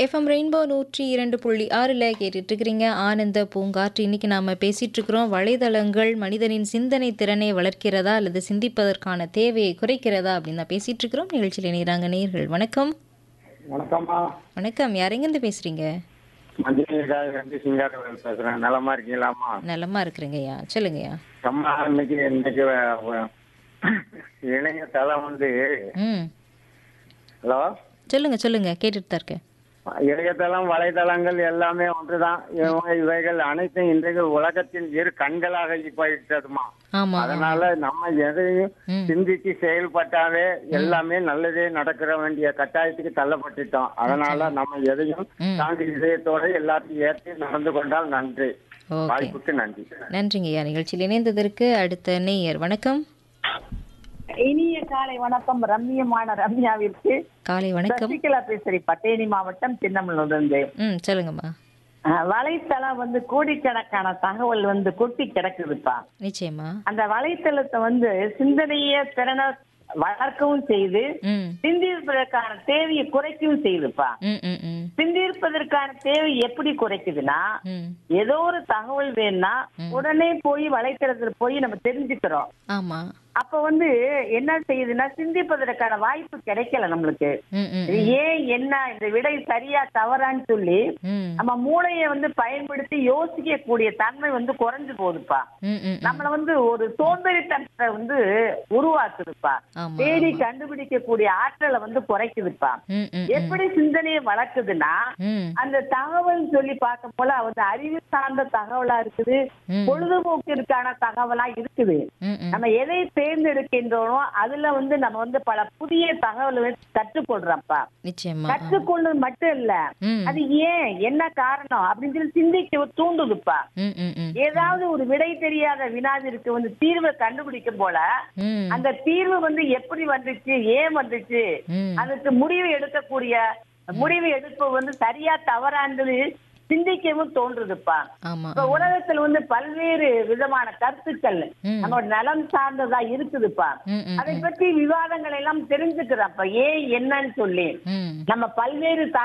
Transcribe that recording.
FM rainbow நூற்றி இரண்டு புள்ளி ஆறில் கேட்டுட்டு இருக்கிறீங்க ஆனந்த பூங்காற்று இன்னைக்கு நாம் பேசிட்டு இருக்கிறோம் வலைதளங்கள் மனிதனின் சிந்தனை திறனை வளர்க்கிறதா அல்லது சிந்திப்பதற்கான தேவையை குறைக்கிறதா அப்படின்னு தான் பேசிட்டு இருக்கிறோம் நிகழ்ச்சியில் இணைகிறாங்க நேர்கள் வணக்கம் வணக்கம்மா வணக்கம் யாரெங்கேருந்து பேசுறீங்க மஞ்சள் ரெண்டு சிங்காரவேல் பேசுறேன் நலமா இருக்கீங்களாம்மா நலமா இருக்கிறேங்கய்யா சொல்லுங்கய்யா அம்மா இன்னைக்கு இன்னைக்கு வ- வ- இணையதளம் வந்து ம் ஹலோ சொல்லுங்க சொல்லுங்க கேட்டுட்டு தான் இருக்கேன் இணையதளம் வலைதளங்கள் எல்லாமே ஒன்றுதான் இவங்க இவைகள் அனைத்தும் இன்றைக்கு உலகத்தின் இரு கண்களாக போயிட்டதுமா ஆமா அதனால நம்ம எதையும் ம். சிந்திச்சு செயல்பட்டாவே எல்லாமே நல்லதே நடக்கிற வேண்டிய கட்டாயத்துக்கு தள்ளப்பட்டுட்டோம் அதனால நம்ம எதையும் ம். தாண்டி இதயத்தோட எல்லாத்தையும் ஏற்றி நடந்து கொண்டால் நன்றி ஓகே வாய்ப்புக்கு நன்றி நன்றிங்கய்யா நிகழ்ச்சியில் இணைந்ததற்கு அடுத்த நேயர் வணக்கம் இனிய காலை வணக்கம் ரம்மியமான ரம்யாவிற்கு காலை வணக்கம் சசிகலா பேசுறேன் பட்டேனி மாவட்டம் சின்னமனூர்லேருந்து ம் சொல்லுங்கம்மா அஹ், வலைத்தளம் வந்து கோடிக்கணக்கான தகவல் வந்து கொட்டி கிடக்குதுப்பா நிச்சயமா அந்த வலைத்தளத்தை வந்து சிந்தனைய திறனை வளர்க்கவும் செய்து ம் சிந்திப்பதற்கான தேவையை குறைக்கவும் செய்யுதுப்பா ம் ம் ம் சிந்திப்பதற்கான தேவை எப்படி குறைக்குதுன்னா ம் ஏதோ ஒரு தகவல் வேணும்னா உடனே போய் வலைத்தளத்துல போய் நம்ம தெரிஞ்சுக்கிறோம் ஆமா அப்ப வந்து என்ன செய்யுதுன்னா சிந்திப்பதற்கான வாய்ப்பு கிடைக்கல நம்மளுக்கு ம் ம் இது ஏன் என்ன இந்த விடை சரியா தவறான்னு சொல்லி ம் நம்ம மூளையை வந்து பயன்படுத்தி யோசிக்க கூடிய தன்மை வந்து குறைஞ்சு போகுதுப்பா ம் ம் ம். நம்மள வந்து ஒரு சோம்பேறித்தனத்தை வந்து உருவாக்குதுப்பா ஆமா தேடி கண்டுபிடிக்க கூடிய ஆற்றலை வந்து குறைக்குதுப்பா ம் ம் ம். எப்படி சிந்தனையை வளர்க்குதுன்னா ம் அந்த தகவல் சொல்லி பார்க்க போல வந்து அறிவு சார்ந்த தகவலா இருக்குது ம். பொழுதுபோக்கிற்கான தகவலா இருக்குது ம் ம் நம்ம எதை தேர்ந்தெடுக்கின்றோமோ அதுல வந்து நம்ம வந்து பல புதிய தகவல்களை கற்றுக்கொள்றோம்ப்பா நிச்சயமா கற்றுக்கொள்றது மட்டும் இல்ல ம் அது ஏன் என்ன காரணம் அப்படின்னு சொல்லி சிந்திக்க தூண்டுதுப்பா ம் ம் ம் ஏதாவது ஒரு விடை தெரியாத வினாதிற்கு வந்து தீர்வை கண்டுபிடிக்கும் போல ம் அந்த தீர்வு வந்து எப்படி வந்துச்சு ஏன் வந்துச்சு ம் அதுக்கு முடிவு எடுக்கக்கூடிய முடிவு எடுப்பு வந்து சரியா தவறான்றது சிந்திக்கவும் தோன்றுதுப்பா ஆமா இப்ப உலகத்துல வந்து பல்வேறு விதமான கருத்துக்கள் ம். நம்மளோட நலம் சார்ந்ததா இருக்குதுப்பா ம் ம் அதை பற்றி விவாதங்கள் எல்லாம் தெரிஞ்சுக்கிறோம் அப்ப ஏன் என்னன்னு சொல்லி ம் நம்ம பல்வேறு